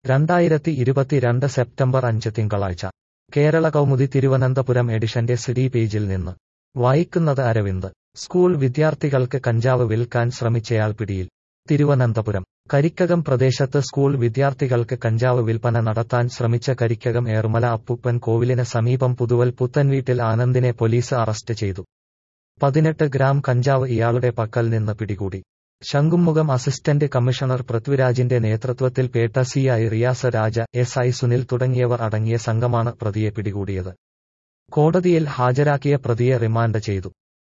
രണ്ടായിരത്തി ഇരുപത്തിരണ്ട് സെപ്റ്റംബർ അഞ്ച് തിങ്കളാഴ്ച കേരള കൗമുദി തിരുവനന്തപുരം എഡിഷന്റെ സിഡി പേജിൽ നിന്ന് വായിക്കുന്നത് അരവിന്ദ് സ്കൂൾ വിദ്യാർത്ഥികൾക്ക് കഞ്ചാവ് വിൽക്കാൻ ശ്രമിച്ചയാൾ പിടിയിൽ തിരുവനന്തപുരം കരിക്കകം പ്രദേശത്ത് സ്കൂൾ വിദ്യാർത്ഥികൾക്ക് കഞ്ചാവ് വിൽപ്പന നടത്താൻ ശ്രമിച്ച കരിക്കകം ഏർമല അപ്പുപ്പൻ കോവിലിന് സമീപം പുതുവൽ പുത്തൻവീട്ടിൽ ആനന്ദിനെ പോലീസ് അറസ്റ്റ് ചെയ്തു പതിനെട്ട് ഗ്രാം കഞ്ചാവ് ഇയാളുടെ പക്കൽ നിന്ന് പിടികൂടി ശംഖുമുഖം അസിസ്റ്റന്റ് കമ്മീഷണർ പൃഥ്വിരാജിന്റെ നേതൃത്വത്തിൽ Petta C I Riyas Raja S I Sunil തുടങ്ങിയവർ അടങ്ങിയ സംഘമാണ് പ്രതിയെ പിടികൂടിയത് കോടതിയിൽ ഹാജരാക്കിയ പ്രതിയെ റിമാൻഡ് ചെയ്തു